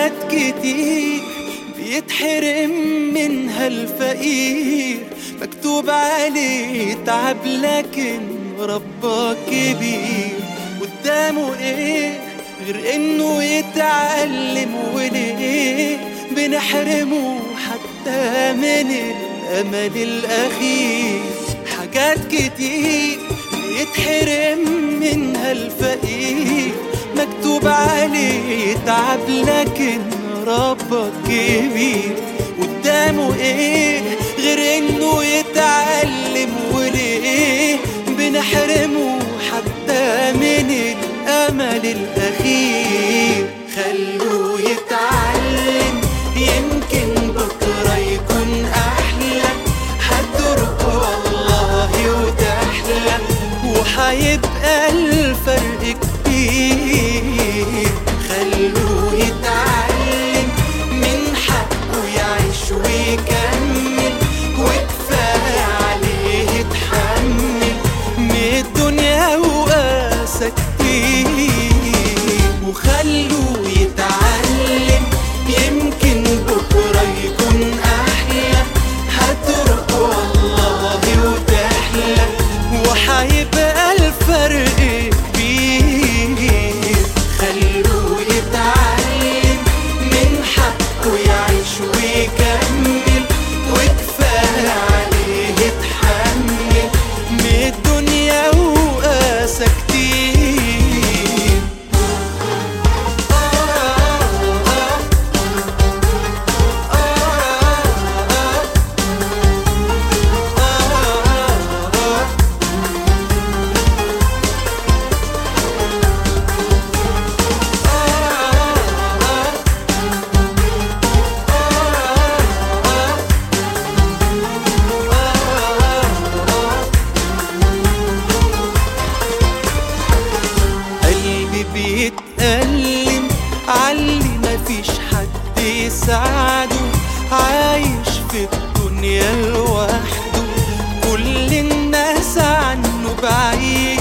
حاجات كتير بيتحرم منها الفقير مكتوب عليه تعب لكن ربك كبير قدامه ايه غير انه يتعلم وليه بنحرمه حتى من الامل الاخير حاجات كتير بيتحرم منها الفقير مكتوب عليه تعب لكن ربك كبير قدامه ايه غير انه يتعلم وليه بنحرمه حتى من الامل الاخير خلوه يتعلم يمكن بكره يكون احلى هترق والله وتحلى وحيبقى الفرق كبير خلوه يتعلم من حقه يعيش ويكمل وكفاية عليه يتحمل من الدنيا وقاسى كتير وخلوه يتعلم يمكن بكرة يكون أحلى هترق والله وتحلى وحيبقى الفرق كبير خلوه يتعلم من حقه يعيش ويكمل وكفاية عليه يتحمل من الدنيا وقاسى كتير قلبي بيتألم علي مفيش حد يساعده عايش في الدنيا لوحده كل الناس عنه بعيد